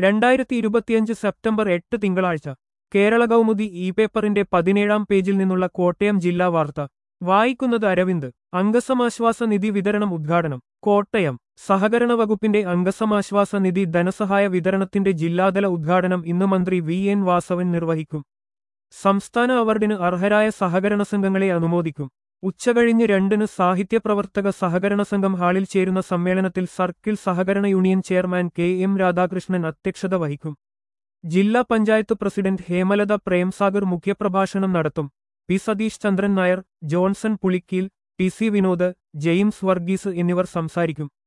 രണ്ടായിരത്തി ഇരുപത്തിയഞ്ച് സെപ്റ്റംബർ എട്ട് തിങ്കളാഴ്ച കേരള കൗമുദി ഇ പേപ്പറിന്റെ പതിനേഴാം പേജിൽ നിന്നുള്ള കോട്ടയം ജില്ലാ വാർത്ത വായിക്കുന്നത് അരവിന്ദ് അംഗസമാശ്വാസ നിധി വിതരണം ഉദ്ഘാടനം കോട്ടയം സഹകരണ വകുപ്പിന്റെ അംഗസമാശ്വാസ നിധി ധനസഹായ വിതരണത്തിന്റെ ജില്ലാതല ഉദ്ഘാടനം ഇന്ന് മന്ത്രി വി എൻ വാസവൻ നിർവഹിക്കും സംസ്ഥാന അവാർഡിന് അർഹരായ സഹകരണ സംഘങ്ങളെ അനുമോദിക്കും ഉച്ചകഴിഞ്ഞ് രണ്ടിന് സാഹിത്യപ്രവർത്തക സഹകരണ സംഘം ഹാളിൽ ചേരുന്ന സമ്മേളനത്തിൽ സർക്കിൾ സഹകരണ union chairman K M Radhakrishnan അധ്യക്ഷത വഹിക്കും ജില്ലാ പഞ്ചായത്ത് പ്രസിഡന്റ് ഹേമലത പ്രേംസാഗർ മുഖ്യപ്രഭാഷണം നടത്തും P Satheesh Chandran Nair Johnson Pulikkeel T C Vinod James Varghese എന്നിവർ സംസാരിക്കും